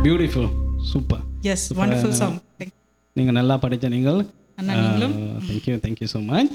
Beautiful super yes wonderful song நீங்கள் நல்லா படித்த நீங்கள் அண்ணா நீங்களும் தேங்க்யூ தேங்க்யூ ஸோ மச்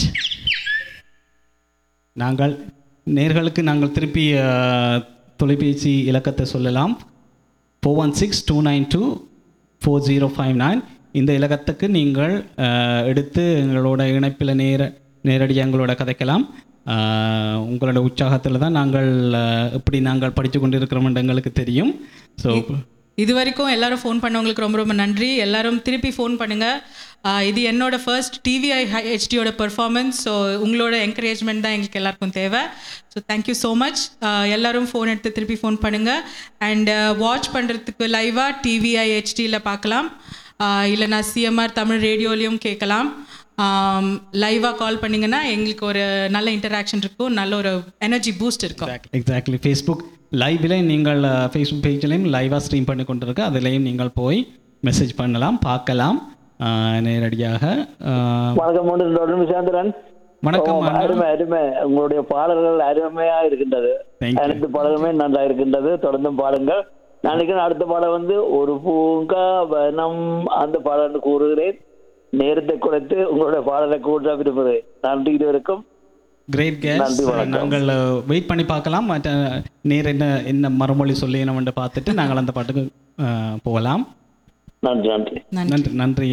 நாங்கள் நேர்களுக்கு நாங்கள் திருப்பி அஹ், தொலைபேசி இலக்கத்தை சொல்லலாம் four one six two nine two four zero five nine இந்த இலக்கத்துக்கு நீங்கள் அஹ், எடுத்து எங்களோட இணைப்பில் நேர நேரடியாக எங்களோட கதைக்கலாம் அஹ், உங்களோட உற்சாகத்தில் தான் நாங்கள் அஹ், எப்படி நாங்கள் படித்து கொண்டு இருக்கிறோம் எங்களுக்கு தெரியும் ஸோ இது வரைக்கும் எல்லாரும் ஃபோன் பண்ணவங்களுக்கு ரொம்ப ரொம்ப நன்றி எல்லாரும் திருப்பி ஃபோன் பண்ணுங்க ஆஹ் இது என்னோட ஃபர்ஸ்ட் டிவிஐ ஹெச்டியோட பெர்ஃபார்மன்ஸ் ஸோ உங்களோட என்கரேஜ்மெண்ட் தான் எங்களுக்கு எல்லாருக்கும் தேவை ஸோ தேங்க்யூ ஸோ மச் எல்லாரும் ஃபோன் எடுத்து திருப்பி ஃபோன் பண்ணுங்க அண்ட் வாட்ச் பண்ணுறதுக்கு லைவாக டிவிஐ ஹெச்டியில் பார்க்கலாம் இல்லைனா சிஎம்ஆர் தமிழ் ரேடியோலையும் கேட்கலாம் லைவாக கால் பண்ணிங்கன்னா எங்களுக்கு ஒரு நல்ல இன்டராக்ஷன் இருக்கும் நல்ல ஒரு எனர்ஜி பூஸ்ட் இருக்கும் எக்ஸாக்ட்லி ஃபேஸ்புக் லைவில் நீங்கள் ஃபேஸ்புக் பேஜ்லையும் லைவாக ஸ்ட்ரீம் பண்ணி கொண்டிருக்கு அதுலேயும் நீங்கள் போய் மெசேஜ் பண்ணலாம் பார்க்கலாம் அஹ், நேரடியாக அஹ், வணக்கம் ஒன்று தொடர்ந்து சாந்திரன் வணக்கம் ஓ, அருமை அருமை உங்களுடைய பாடல்கள் அருமையா இருக்கின்றது Thank you. அனைத்து பாடல்களுமே நல்லா இருக்கின்றது தொடர்ந்தும் பாடுங்கள் நான் நினைக்கிறேன் அடுத்த பாடல் வந்து ஒரு பூங்காவனம் அந்த பாடல் கூறுகிறேன் நேரத்தை குறைத்து உங்களுடைய பாடலை கூட்ட விரும்புகிறேன் நன்றி இதுவரைக்கும் கிரேட் கேஸ் நன்றி, வணக்கம். நாங்கள் வெயிட் பண்ணி பார்க்கலாம் மற்ற நேர் என்ன என்ன மறுமொழி சொல்லி என்னவென்று பார்த்துட்டு நாங்கள் அந்த பாட்டுக்கு அஹ், போகலாம் நன்றி நன்றி நன்றி நன்றி நன்றி